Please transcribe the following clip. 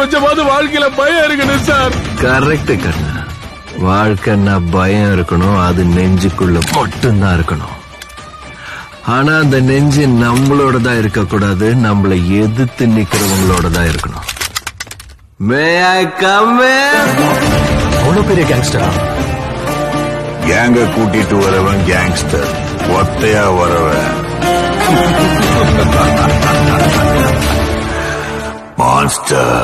கொஞ்சமாவது வாழ்க்கையில பயம் இருக்கணும் சார் கரெக்ட் கண்ணா வாழ்க்கைன்னா பயம் இருக்கணும் அது நெஞ்சுக்குள்ள மட்டும்தான் இருக்கணும் ஆனா அந்த நெஞ்சு நம்மளோட தான் இருக்கக்கூடாது நம்மளை எதிர்த்து நிக்கிறவங்களோட தான் இருக்கணும் மே ஐ கம் அவ்வளவு பெரிய கேங்ஸ்டரா கேங்க கூட்டிட்டு வரவன் கேங்ஸ்டர் ஒத்தையா வரவன் மான்ஸ்டர்